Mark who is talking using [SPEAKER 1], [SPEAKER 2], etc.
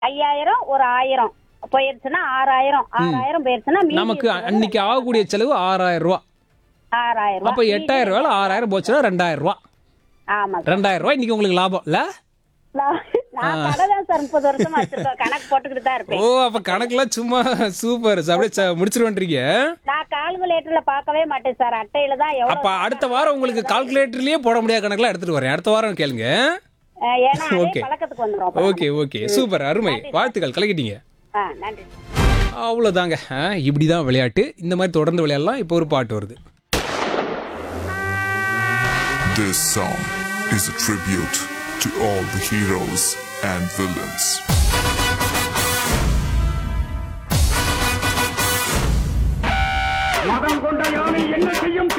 [SPEAKER 1] ஐயாயிரம் ஒரு ஆயிரம் போயிருச்சுன்னா ஆறாயிரம் ஆறாயிரம் போயிருச்சுன்னா மீதி
[SPEAKER 2] நமக்கு
[SPEAKER 1] இருக்கிறது
[SPEAKER 2] அன்னைக்கு ஆகக்கூடிய செலவு ஆறாயிரம் ரூபா
[SPEAKER 1] ஆறாயிரம்
[SPEAKER 2] அப்ப எட்டாயிரம் ரூபாயில ஆறாயிரம் போச்சுன்னா ரெண்டாயிரம் ரூபா
[SPEAKER 1] ஆமா
[SPEAKER 2] ரெண்டாயிரம் ரூபாய் இன்னைக்கு உங்களுக்கு லாபம் இல்ல
[SPEAKER 1] நான் நான் கடை தான் சார் முப்பது வருஷமா வச்சிருக்கேன் கணக்கு போட்டுக்கிட்டு தான்
[SPEAKER 2] ஓ
[SPEAKER 1] இருப்பேன்
[SPEAKER 2] அப்ப கணக்கெல்லாம் சும்மா சூப்பர் அப்படியே ச- முடிச்சிருவேன்றீங்க
[SPEAKER 1] நான் கால்குலேட்டர்ல பார்க்கவே மாட்டேன் சார் அட்டையில தான்
[SPEAKER 2] அப்ப
[SPEAKER 1] எவ்வளவு
[SPEAKER 2] அடுத்த வாரம் உங்களுக்கு கால்குலேட்டர்லயே போட முடியாத கணக்கெல்லாம் எடுத்துட்டு வரேன் அடுத்த வாரம் கேளுங்க
[SPEAKER 1] அஹ், ஏன்னா அதே
[SPEAKER 2] Okay.
[SPEAKER 1] பழக்கத்துக்கு வந்துரும் அப்புறம்.
[SPEAKER 2] ஓகே ஓகே சூப்பர் அருமை வாழ்த்துக்கள் கலக்கிட்டீங்க
[SPEAKER 1] ஆ நன்றி
[SPEAKER 2] அவ்வளோதாங்க இப்படி தான் விளையாட்டு இந்த மாதிரி தொடர்ந்து விளையாடலாம் இப்போ ஒரு பாட்டு வருது
[SPEAKER 3] This song is a tribute to all the heroes and villains.
[SPEAKER 4] மதம் கொண்ட யானை என்ன செய்யும்